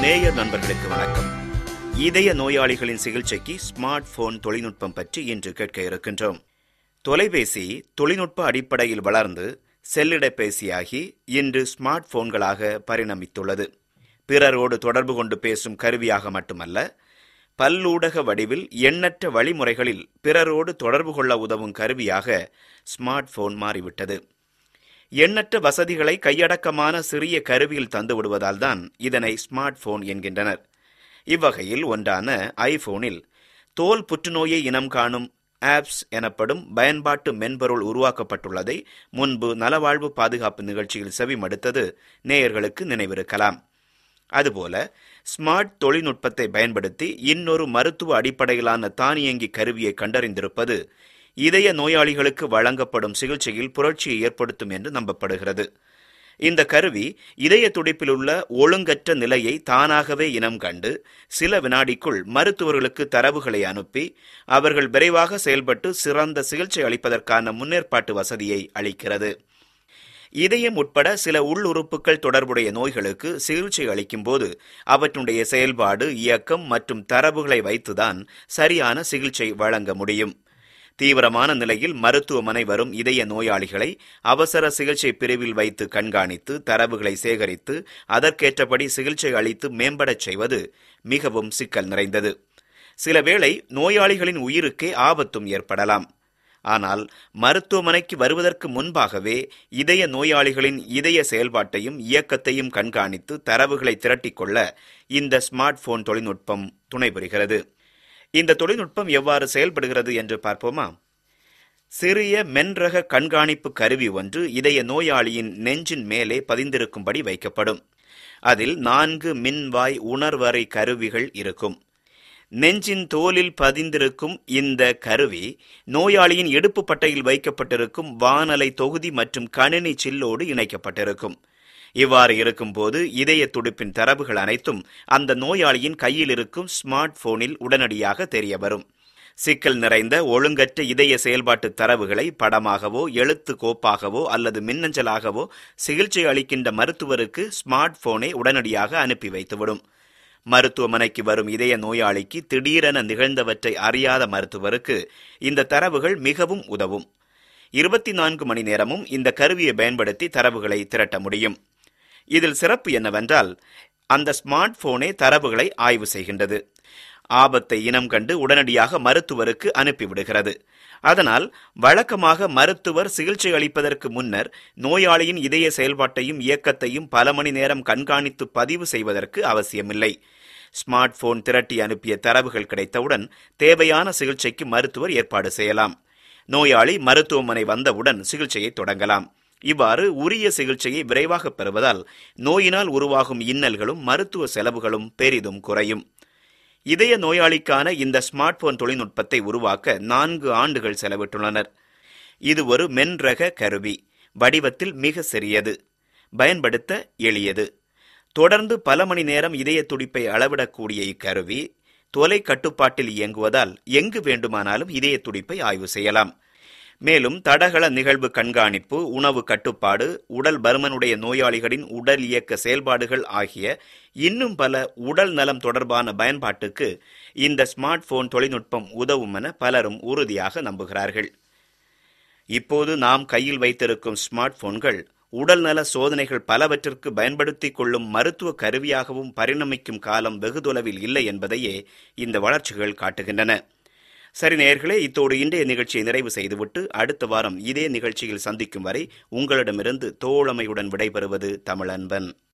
நேயர் நண்பர்களுக்கு வணக்கம் இதய நோயாளிகளின் சிகிச்சைக்கு ஸ்மார்ட் போன் தொழில்நுட்பம் பற்றி இன்று கேட்க இருக்கின்றோம் தொலைபேசி தொழில்நுட்ப அடிப்படையில் வளர்ந்து செல்லிடப்பேசியாகி இன்று ஸ்மார்ட் போன்களாக பரிணமித்துள்ளது பிறரோடு தொடர்பு கொண்டு பேசும் கருவியாக மட்டுமல்ல பல்லூடக வடிவில் எண்ணற்ற வழிமுறைகளில் பிறரோடு தொடர்பு கொள்ள உதவும் கருவியாக ஸ்மார்ட் போன் மாறிவிட்டது எண்ணற்ற வசதிகளை கையடக்கமான சிறிய கருவியில் தந்து விடுவதால் தான் இதனை ஸ்மார்ட் போன் என்கின்றனர் இவ்வகையில் ஒன்றான ஐபோனில் தோல் புற்றுநோயை இனம் காணும் ஆப்ஸ் எனப்படும் பயன்பாட்டு மென்பொருள் உருவாக்கப்பட்டுள்ளதை முன்பு நலவாழ்வு பாதுகாப்பு நிகழ்ச்சியில் செவிமடுத்தது நேயர்களுக்கு நினைவிருக்கலாம் அதுபோல ஸ்மார்ட் தொழில்நுட்பத்தை பயன்படுத்தி இன்னொரு மருத்துவ அடிப்படையிலான தானியங்கி கருவியை கண்டறிந்திருப்பது இதய நோயாளிகளுக்கு வழங்கப்படும் சிகிச்சையில் புரட்சியை ஏற்படுத்தும் என்று நம்பப்படுகிறது இந்த கருவி இதய துடிப்பில் உள்ள ஒழுங்கற்ற நிலையை தானாகவே இனம் கண்டு சில வினாடிக்குள் மருத்துவர்களுக்கு தரவுகளை அனுப்பி அவர்கள் விரைவாக செயல்பட்டு சிறந்த சிகிச்சை அளிப்பதற்கான முன்னேற்பாட்டு வசதியை அளிக்கிறது இதயம் உட்பட சில உள்ளுறுப்புகள் தொடர்புடைய நோய்களுக்கு சிகிச்சை அளிக்கும் போது அவற்றுடைய செயல்பாடு இயக்கம் மற்றும் தரவுகளை வைத்துதான் சரியான சிகிச்சை வழங்க முடியும் தீவிரமான நிலையில் மருத்துவமனை வரும் இதய நோயாளிகளை அவசர சிகிச்சை பிரிவில் வைத்து கண்காணித்து தரவுகளை சேகரித்து அதற்கேற்றபடி சிகிச்சை அளித்து மேம்படச் செய்வது மிகவும் சிக்கல் நிறைந்தது சில வேளை நோயாளிகளின் உயிருக்கே ஆபத்தும் ஏற்படலாம் ஆனால் மருத்துவமனைக்கு வருவதற்கு முன்பாகவே இதய நோயாளிகளின் இதய செயல்பாட்டையும் இயக்கத்தையும் கண்காணித்து தரவுகளை திரட்டிக்கொள்ள இந்த ஸ்மார்ட் போன் தொழில்நுட்பம் துணை புரிகிறது இந்த தொழில்நுட்பம் எவ்வாறு செயல்படுகிறது என்று பார்ப்போமா சிறிய மென்ரக கண்காணிப்பு கருவி ஒன்று இதய நோயாளியின் நெஞ்சின் மேலே பதிந்திருக்கும்படி வைக்கப்படும் அதில் நான்கு மின்வாய் உணர்வறை கருவிகள் இருக்கும் நெஞ்சின் தோலில் பதிந்திருக்கும் இந்த கருவி நோயாளியின் இடுப்பு பட்டையில் வைக்கப்பட்டிருக்கும் வானலை தொகுதி மற்றும் கணினி சில்லோடு இணைக்கப்பட்டிருக்கும் இவ்வாறு இருக்கும்போது இதய துடிப்பின் தரவுகள் அனைத்தும் அந்த நோயாளியின் கையில் இருக்கும் ஸ்மார்ட் போனில் உடனடியாக தெரிய வரும் சிக்கல் நிறைந்த ஒழுங்கற்ற இதய செயல்பாட்டு தரவுகளை படமாகவோ எழுத்து கோப்பாகவோ அல்லது மின்னஞ்சலாகவோ சிகிச்சை அளிக்கின்ற மருத்துவருக்கு ஸ்மார்ட் போனை உடனடியாக அனுப்பி வைத்துவிடும் மருத்துவமனைக்கு வரும் இதய நோயாளிக்கு திடீரென நிகழ்ந்தவற்றை அறியாத மருத்துவருக்கு இந்த தரவுகள் மிகவும் உதவும் இருபத்தி நான்கு மணி நேரமும் இந்த கருவியை பயன்படுத்தி தரவுகளை திரட்ட முடியும் இதில் சிறப்பு என்னவென்றால் அந்த ஸ்மார்ட் போனே தரவுகளை ஆய்வு செய்கின்றது ஆபத்தை இனம் கண்டு உடனடியாக மருத்துவருக்கு அனுப்பிவிடுகிறது அதனால் வழக்கமாக மருத்துவர் சிகிச்சை அளிப்பதற்கு முன்னர் நோயாளியின் இதய செயல்பாட்டையும் இயக்கத்தையும் பல மணி நேரம் கண்காணித்து பதிவு செய்வதற்கு அவசியமில்லை ஸ்மார்ட் போன் திரட்டி அனுப்பிய தரவுகள் கிடைத்தவுடன் தேவையான சிகிச்சைக்கு மருத்துவர் ஏற்பாடு செய்யலாம் நோயாளி மருத்துவமனை வந்தவுடன் சிகிச்சையை தொடங்கலாம் இவ்வாறு உரிய சிகிச்சையை விரைவாக பெறுவதால் நோயினால் உருவாகும் இன்னல்களும் மருத்துவ செலவுகளும் பெரிதும் குறையும் இதய நோயாளிக்கான இந்த ஸ்மார்ட் போன் தொழில்நுட்பத்தை உருவாக்க நான்கு ஆண்டுகள் செலவிட்டுள்ளனர் இது ஒரு மென்ரக கருவி வடிவத்தில் மிக சிறியது பயன்படுத்த எளியது தொடர்ந்து பல மணி நேரம் இதய துடிப்பை அளவிடக்கூடிய இக்கருவி தொலை கட்டுப்பாட்டில் இயங்குவதால் எங்கு வேண்டுமானாலும் இதய துடிப்பை ஆய்வு செய்யலாம் மேலும் தடகள நிகழ்வு கண்காணிப்பு உணவு கட்டுப்பாடு உடல் பருமனுடைய நோயாளிகளின் உடல் இயக்க செயல்பாடுகள் ஆகிய இன்னும் பல உடல் நலம் தொடர்பான பயன்பாட்டுக்கு இந்த ஸ்மார்ட் போன் தொழில்நுட்பம் உதவும் என பலரும் உறுதியாக நம்புகிறார்கள் இப்போது நாம் கையில் வைத்திருக்கும் ஸ்மார்ட் போன்கள் உடல்நல சோதனைகள் பலவற்றிற்கு பயன்படுத்திக் கொள்ளும் மருத்துவ கருவியாகவும் பரிணமிக்கும் காலம் வெகு தொலைவில் இல்லை என்பதையே இந்த வளர்ச்சிகள் காட்டுகின்றன சரி நேயர்களே இத்தோடு இன்றைய நிகழ்ச்சியை நிறைவு செய்துவிட்டு அடுத்த வாரம் இதே நிகழ்ச்சியில் சந்திக்கும் வரை உங்களிடமிருந்து தோழமையுடன் விடைபெறுவது தமிழன்பன்